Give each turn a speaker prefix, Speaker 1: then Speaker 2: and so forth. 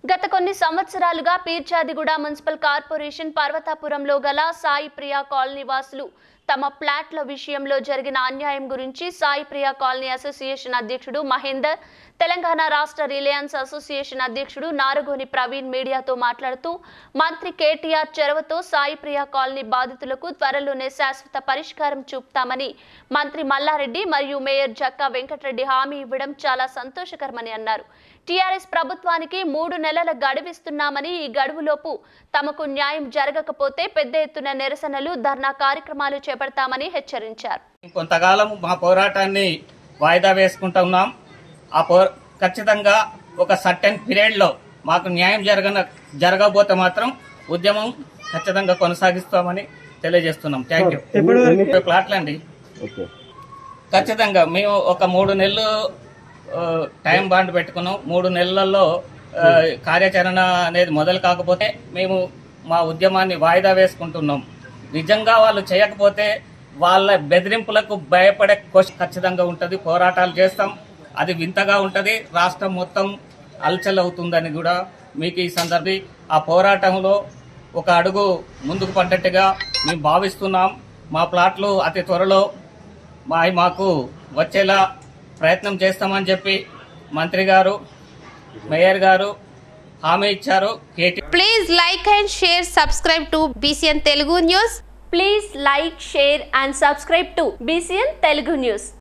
Speaker 1: గత కొన్ని సంవత్సరాలుగా పీర్చాదిగూడ మున్సిపల్ కార్పొరేషన్ పర్వతాపురంలో గల సాయి ప్రియా కాలనీ వాసులు తమ ప్లాట్ల విషయంలో జరిగిన అన్యాయం గురించి సాయి ప్రియా కాలనీ అసోసియేషన్ అధ్యక్షుడు మహేందర్ తెలంగాణ రాష్ట్ర రిలయన్స్ అసోసియేషన్ అధ్యక్షుడు నారగోని ప్రవీణ్ మీడియాతో మాట్లాడుతూ మంత్రి కేటీఆర్ చొరవతో సాయి ప్రియా కాలనీ బాధితులకు త్వరలోనే శాశ్వత పరిష్కారం చూపుతామని మంత్రి మల్లారెడ్డి మరియు మేయర్ జక్కా వెంకటరెడ్డి హామీ ఇవ్వడం చాలా సంతోషకరమని అన్నారు టీఆర్ఎస్ ప్రభుత్వానికి మూడు నెలల గడువిస్తున్నామని ఈ గడువులోపు తమకు న్యాయం జరగకపోతే పెద్ద ఎత్తున నిరసనలు ధర్నా కార్యక్రమాలు చేపడతామని హెచ్చరించారు
Speaker 2: కొంతకాలం మా పోరాటాన్ని వాయిదా వేసుకుంటా ఉన్నాం ఆ పో ఖచ్చితంగా ఒక సర్టెన్ పీరియడ్లో మాకు న్యాయం జరగన జరగబోతే మాత్రం ఉద్యమం ఖచ్చితంగా కొనసాగిస్తామని తెలియజేస్తున్నాం థ్యాంక్ యూ ప్లాట్లు అండి
Speaker 3: ఓకే
Speaker 2: ఖచ్చితంగా మేము ఒక మూడు నెలలు ఆ, టైం బాండ్ పెట్టుకున్నాం మూడు నెలల్లో ఆ, కార్యాచరణ అనేది మొదలు కాకపోతే మేము మా ఉద్యమాన్ని వాయిదా వేసుకుంటున్నాం నిజంగా వాళ్ళు చేయకపోతే వాళ్ళ బెదిరింపులకు భయపడే క్వశ్చన్ ఖచ్చితంగా ఉంటుంది పోరాటాలు చేస్తాం అది వింతగా ఉంటుంది రాష్ట్రం మొత్తం అల్చల్ అవుతుందని కూడా మీకు ఈ సందర్భి ఆ పోరాటంలో ఒక అడుగు ముందుకు పడ్డట్టుగా మేము భావిస్తున్నాం మా ప్లాట్లు అతి త్వరలో మా మాకు వచ్చేలా ప్రయత్నం చేస్తామని చెప్పి మంత్రి గారు మేయర్ గారు హామీ ఇచ్చారు KT
Speaker 4: Please like and share, subscribe to BCN Telugu News.
Speaker 1: Please like share and subscribe to BCN Telugu news